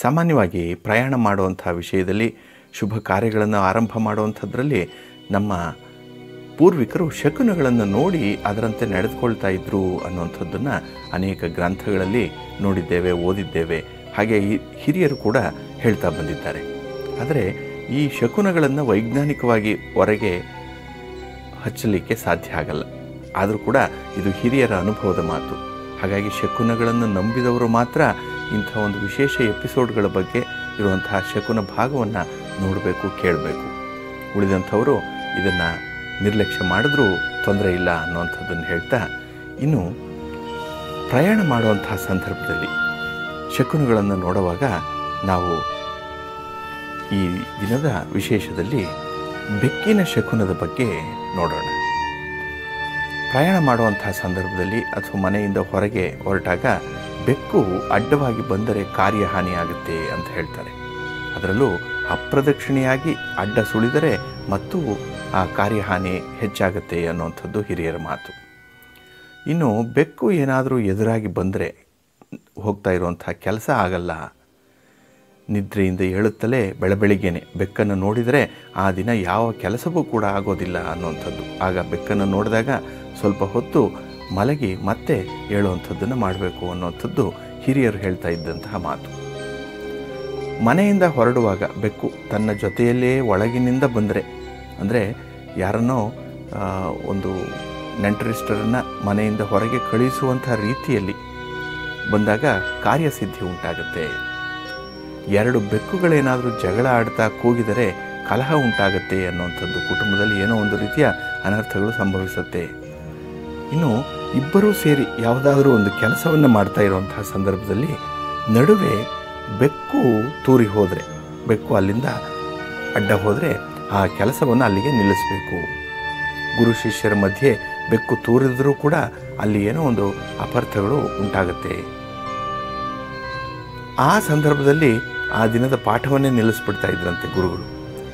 ಸಾಮಾನ್ಯವಾಗಿ ಪ್ರಯಾಣ ಮಾಡುವಂಥ ವಿಷಯದಲ್ಲಿ ಶುಭ ಕಾರ್ಯಗಳನ್ನು ಆರಂಭ ಮಾಡುವಂಥದ್ರಲ್ಲಿ ನಮ್ಮ ಪೂರ್ವಿಕರು ಶಕುನಗಳನ್ನು ನೋಡಿ ಅದರಂತೆ ನಡೆದುಕೊಳ್ತಾ ಇದ್ರು ಅನ್ನುವಂಥದ್ದನ್ನು ಅನೇಕ ಗ್ರಂಥಗಳಲ್ಲಿ ನೋಡಿದ್ದೇವೆ ಓದಿದ್ದೇವೆ ಹಾಗೆ ಈ ಹಿರಿಯರು ಕೂಡ ಹೇಳ್ತಾ ಬಂದಿದ್ದಾರೆ ಆದರೆ ಈ ಶಕುನಗಳನ್ನು ವೈಜ್ಞಾನಿಕವಾಗಿ ಹೊರಗೆ ಹಚ್ಚಲಿಕ್ಕೆ ಸಾಧ್ಯ ಆಗಲ್ಲ ಆದರೂ ಕೂಡ ಇದು ಹಿರಿಯರ ಅನುಭವದ ಮಾತು ಹಾಗಾಗಿ ಶಕುನಗಳನ್ನು ನಂಬಿದವರು ಮಾತ್ರ ಇಂಥ ಒಂದು ವಿಶೇಷ ಎಪಿಸೋಡ್ಗಳ ಬಗ್ಗೆ ಇರುವಂತಹ ಶಕುನ ಭಾಗವನ್ನು ನೋಡಬೇಕು ಕೇಳಬೇಕು ಉಳಿದಂಥವರು ಇದನ್ನು ನಿರ್ಲಕ್ಷ್ಯ ಮಾಡಿದ್ರೂ ತೊಂದರೆ ಇಲ್ಲ ಅನ್ನುವಂಥದ್ದನ್ನು ಹೇಳ್ತಾ ಇನ್ನು ಪ್ರಯಾಣ ಮಾಡುವಂತಹ ಸಂದರ್ಭದಲ್ಲಿ ಶಕುನಗಳನ್ನು ನೋಡುವಾಗ ನಾವು ಈ ದಿನದ ವಿಶೇಷದಲ್ಲಿ ಬೆಕ್ಕಿನ ಶಕುನದ ಬಗ್ಗೆ ನೋಡೋಣ ಪ್ರಯಾಣ ಮಾಡುವಂತಹ ಸಂದರ್ಭದಲ್ಲಿ ಅಥವಾ ಮನೆಯಿಂದ ಹೊರಗೆ ಹೊರಟಾಗ ಬೆಕ್ಕು ಅಡ್ಡವಾಗಿ ಬಂದರೆ ಕಾರ್ಯಹಾನಿಯಾಗುತ್ತೆ ಅಂತ ಹೇಳ್ತಾರೆ ಅದರಲ್ಲೂ ಅಪ್ರದಕ್ಷಿಣೆಯಾಗಿ ಅಡ್ಡ ಸುಳಿದರೆ ಮತ್ತು ಆ ಕಾರ್ಯಹಾನಿ ಹೆಚ್ಚಾಗುತ್ತೆ ಅನ್ನುವಂಥದ್ದು ಹಿರಿಯರ ಮಾತು ಇನ್ನು ಬೆಕ್ಕು ಏನಾದರೂ ಎದುರಾಗಿ ಬಂದರೆ ಹೋಗ್ತಾ ಇರುವಂಥ ಕೆಲಸ ಆಗಲ್ಲ ನಿದ್ರೆಯಿಂದ ಏಳುತ್ತಲೇ ಬೆಳಬೆಳಿಗ್ಗೆನೆ ಬೆಕ್ಕನ್ನು ನೋಡಿದರೆ ಆ ದಿನ ಯಾವ ಕೆಲಸವೂ ಕೂಡ ಆಗೋದಿಲ್ಲ ಅನ್ನುವಂಥದ್ದು ಆಗ ಬೆಕ್ಕನ್ನು ನೋಡಿದಾಗ ಸ್ವಲ್ಪ ಹೊತ್ತು ಮಲಗಿ ಮತ್ತೆ ಏಳುವಂಥದ್ದನ್ನು ಮಾಡಬೇಕು ಅನ್ನುವಂಥದ್ದು ಹಿರಿಯರು ಹೇಳ್ತಾ ಇದ್ದಂತಹ ಮಾತು ಮನೆಯಿಂದ ಹೊರಡುವಾಗ ಬೆಕ್ಕು ತನ್ನ ಜೊತೆಯಲ್ಲೇ ಒಳಗಿನಿಂದ ಬಂದರೆ ಅಂದರೆ ಯಾರನ್ನೋ ಆ, ಒಂದು ನೆಂಟರಿಷ್ಟರನ್ನು ಮನೆಯಿಂದ ಹೊರಗೆ ಕಳುಹಿಸುವಂಥ ರೀತಿಯಲ್ಲಿ ಬಂದಾಗ ಕಾರ್ಯಸಿದ್ಧಿ ಉಂಟಾಗುತ್ತೆ ಎರಡು ಬೆಕ್ಕುಗಳೇನಾದರೂ ಜಗಳ ಆಡ್ತಾ ಕೂಗಿದರೆ ಕಲಹ ಉಂಟಾಗುತ್ತೆ ಅನ್ನುವಂಥದ್ದು ಕುಟುಂಬದಲ್ಲಿ ಏನೋ ಒಂದು ರೀತಿಯ ಅನರ್ಥಗಳು ಸಂಭವಿಸುತ್ತೆ ಇನ್ನು ಇಬ್ಬರೂ ಸೇರಿ ಯಾವುದಾದ್ರೂ ಒಂದು ಕೆಲಸವನ್ನು ಮಾಡ್ತಾ ಇರುವಂತಹ ಸಂದರ್ಭದಲ್ಲಿ ನಡುವೆ ಬೆಕ್ಕು ತೂರಿ ಹೋದರೆ ಬೆಕ್ಕು ಅಲ್ಲಿಂದ ಅಡ್ಡ ಹೋದರೆ ಆ ಕೆಲಸವನ್ನು ಅಲ್ಲಿಗೆ ನಿಲ್ಲಿಸಬೇಕು ಗುರು ಶಿಷ್ಯರ ಮಧ್ಯೆ ಬೆಕ್ಕು ತೂರಿದ್ರೂ ಕೂಡ ಅಲ್ಲಿ ಏನೋ ಒಂದು ಅಪಾರ್ಥಗಳು ಉಂಟಾಗುತ್ತೆ ಆ ಸಂದರ್ಭದಲ್ಲಿ ಆ ದಿನದ ಪಾಠವನ್ನೇ ನಿಲ್ಲಿಸ್ಬಿಡ್ತಾ ಇದ್ರಂತೆ ಗುರುಗಳು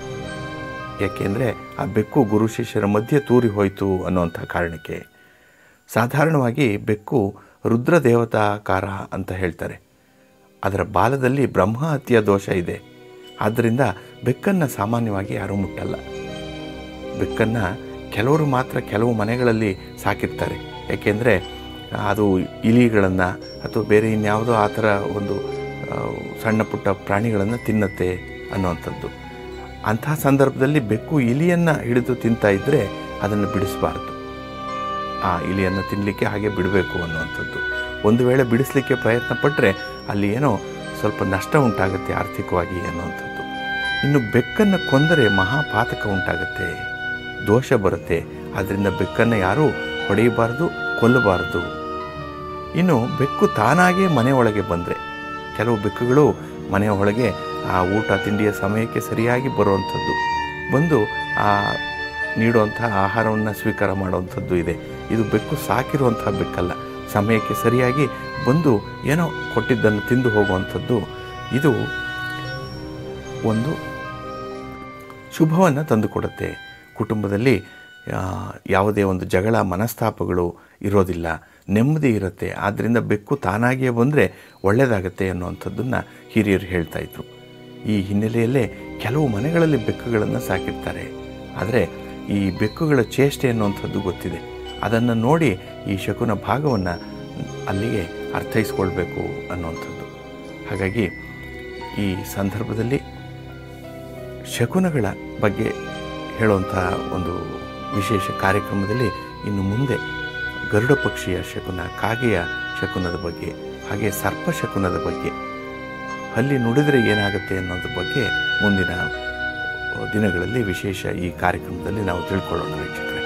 ಯಾಕೆಂದರೆ ಆ ಬೆಕ್ಕು ಗುರು ಶಿಷ್ಯರ ಮಧ್ಯೆ ತೂರಿ ಹೋಯಿತು ಅನ್ನುವಂಥ ಕಾರಣಕ್ಕೆ ಸಾಧಾರಣವಾಗಿ ಬೆಕ್ಕು ರುದ್ರ ದೇವತಾಕಾರ ಅಂತ ಹೇಳ್ತಾರೆ ಅದರ ಬಾಲದಲ್ಲಿ ಬ್ರಹ್ಮ ಹತ್ಯೆ ದೋಷ ಇದೆ ಆದ್ದರಿಂದ ಬೆಕ್ಕನ್ನು ಸಾಮಾನ್ಯವಾಗಿ ಯಾರೂ ಮುಟ್ಟಲ್ಲ ಬೆಕ್ಕನ್ನು ಕೆಲವರು ಮಾತ್ರ ಕೆಲವು ಮನೆಗಳಲ್ಲಿ ಸಾಕಿರ್ತಾರೆ ಯಾಕೆಂದರೆ ಅದು ಇಲಿಗಳನ್ನು ಅಥವಾ ಬೇರೆ ಇನ್ಯಾವುದೋ ಆ ಥರ ಒಂದು ಆ, ಸಣ್ಣ ಪುಟ್ಟ ಪ್ರಾಣಿಗಳನ್ನು ತಿನ್ನತ್ತೆ ಅನ್ನುವಂಥದ್ದು ಅಂತಹ ಸಂದರ್ಭದಲ್ಲಿ ಬೆಕ್ಕು ಇಲಿಯನ್ನು ಹಿಡಿದು ತಿಂತಾ ಇದ್ದರೆ ಅದನ್ನು ಬಿಡಿಸಬಾರ್ದು ಆ ಇಲಿಯನ್ನು ತಿನ್ನಲಿಕ್ಕೆ ಹಾಗೆ ಬಿಡಬೇಕು ಅನ್ನುವಂಥದ್ದು ಒಂದು ವೇಳೆ ಬಿಡಿಸಲಿಕ್ಕೆ ಪ್ರಯತ್ನ ಪಟ್ಟರೆ ಅಲ್ಲಿ ಏನೋ ಸ್ವಲ್ಪ ನಷ್ಟ ಉಂಟಾಗುತ್ತೆ ಆರ್ಥಿಕವಾಗಿ ಅನ್ನುವಂಥದ್ದು ಇನ್ನು ಬೆಕ್ಕನ್ನು ಕೊಂದರೆ ಮಹಾಪಾತಕ ಉಂಟಾಗುತ್ತೆ ದೋಷ ಬರುತ್ತೆ ಆದ್ದರಿಂದ ಬೆಕ್ಕನ್ನು ಯಾರೂ ಹೊಡೆಯಬಾರ್ದು ಕೊಲ್ಲಬಾರದು ಇನ್ನು ಬೆಕ್ಕು ತಾನಾಗೇ ಮನೆ ಒಳಗೆ ಬಂದರೆ ಕೆಲವು ಬೆಕ್ಕುಗಳು ಮನೆಯ ಒಳಗೆ ಆ ಊಟ ತಿಂಡಿಯ ಸಮಯಕ್ಕೆ ಸರಿಯಾಗಿ ಬರುವಂಥದ್ದು ಬಂದು ಆ ನೀಡುವಂಥ ಆಹಾರವನ್ನು ಸ್ವೀಕಾರ ಮಾಡುವಂಥದ್ದು ಇದೆ ಇದು ಬೆಕ್ಕು ಸಾಕಿರುವಂಥ ಬೆಕ್ಕಲ್ಲ ಸಮಯಕ್ಕೆ ಸರಿಯಾಗಿ ಬಂದು ಏನೋ ಕೊಟ್ಟಿದ್ದನ್ನು ತಿಂದು ಹೋಗುವಂಥದ್ದು ಇದು ಒಂದು ಶುಭವನ್ನು ತಂದುಕೊಡುತ್ತೆ ಕುಟುಂಬದಲ್ಲಿ ಆ, ಯಾವುದೇ ಒಂದು ಜಗಳ ಮನಸ್ತಾಪಗಳು ಇರೋದಿಲ್ಲ ನೆಮ್ಮದಿ ಇರುತ್ತೆ ಆದ್ದರಿಂದ ಬೆಕ್ಕು ತಾನಾಗಿಯೇ ಬಂದರೆ ಒಳ್ಳೆಯದಾಗತ್ತೆ ಅನ್ನುವಂಥದ್ದನ್ನು ಹಿರಿಯರು ಹೇಳ್ತಾ ಇದ್ರು ಈ ಹಿನ್ನೆಲೆಯಲ್ಲೇ ಕೆಲವು ಮನೆಗಳಲ್ಲಿ ಬೆಕ್ಕುಗಳನ್ನು ಸಾಕಿರ್ತಾರೆ ಆದರೆ ಈ ಬೆಕ್ಕುಗಳ ಚೇಷ್ಟೆ ಅನ್ನುವಂಥದ್ದು ಗೊತ್ತಿದೆ ಅದನ್ನು ನೋಡಿ ಈ ಶಕುನ ಭಾಗವನ್ನು ಅಲ್ಲಿಗೆ ಅರ್ಥೈಸ್ಕೊಳ್ಬೇಕು ಅನ್ನುವಂಥದ್ದು ಹಾಗಾಗಿ ಈ ಸಂದರ್ಭದಲ್ಲಿ ಶಕುನಗಳ ಬಗ್ಗೆ ಹೇಳುವಂಥ ಒಂದು ವಿಶೇಷ ಕಾರ್ಯಕ್ರಮದಲ್ಲಿ ಇನ್ನು ಮುಂದೆ ಗರುಡ ಪಕ್ಷಿಯ ಶಕುನ ಕಾಗೆಯ ಶಕುನದ ಬಗ್ಗೆ ಹಾಗೆ ಸರ್ಪ ಶಕುನದ ಬಗ್ಗೆ ಹಲ್ಲಿ ನುಡಿದರೆ ಏನಾಗುತ್ತೆ ಅನ್ನೋದ್ರ ಬಗ್ಗೆ ಮುಂದಿನ ದಿನಗಳಲ್ಲಿ ವಿಶೇಷ ಈ ಕಾರ್ಯಕ್ರಮದಲ್ಲಿ ನಾವು ತಿಳ್ಕೊಳ್ಳೋಣ ವೀಕ್ಷಕರೇ